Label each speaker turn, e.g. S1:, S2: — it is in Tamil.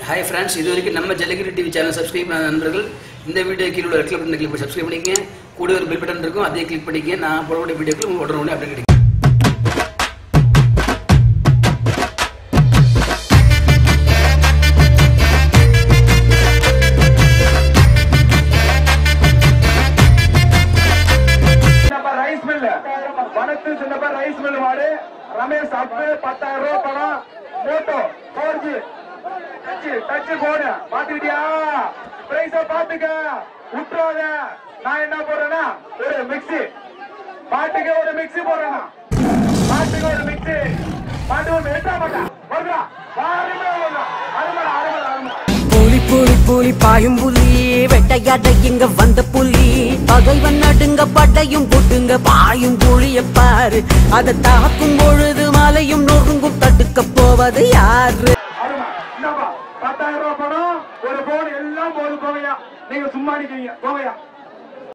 S1: ஹாய் ஃப்ரெண்ட்ஸ் இது வரைக்கும் நம்ம ஜல்லிக்கட்டு டிவி சேனல் சப்ஸ்கிரைப் பண்ண நண்பர்கள் இந்த வீடியோ கீழே உள்ள ரெட் பட்டன் கிளிக் பண்ணி சப்ஸ்கிரைப் பண்ணிக்கங்க கூட ஒரு பெல் பட்டன் இருக்கும் அதே கிளிக் பண்ணிக்கங்க நான் போடக்கூடிய வீடியோக்கள் உங்களுக்கு உடனே உடனே அப்டேட் கிடைக்கும்
S2: சின்னப்பா ரைஸ் மில் வனத்து சின்னப்பா ரைஸ் மில் மாடு ரமேஷ் அப்பு பத்தாயிரம் ரூபாய் பணம் Moto four G touch touch போடு பாத்துக்கிட்டியா பிரைஸ பாத்துக்க விட்டுறாத நான் என்ன போடுறேன்னா ஒரு மிக்ஸி பாட்டுக்கு ஒரு மிக்ஸி போடுறேன்னா பாட்டுக்கு ஒரு மிக்ஸி பாட்டு ஒன்று எட்டா மாட்டா வருதா அருமை வருதா அருமை அருமை அருமை
S3: புலி புலி புலி பாயும் புலி வெட்டையாட இங்க வந்த புலி பகைவன் நடுங்க பட்டையும் போட்டுங்க பாயும் புலிய பாரு அதை தாக்கும் பொழுது மலையும் நொறுங்கும் தடுக்க போவது யாரு
S2: அருமை என்னப்பா பத்தாயிரம் ரூபாய் பணம் ஒரு போன் எல்லாம் போது போவையா நீங்க சும்மா நிக்கிறீங்க போவையா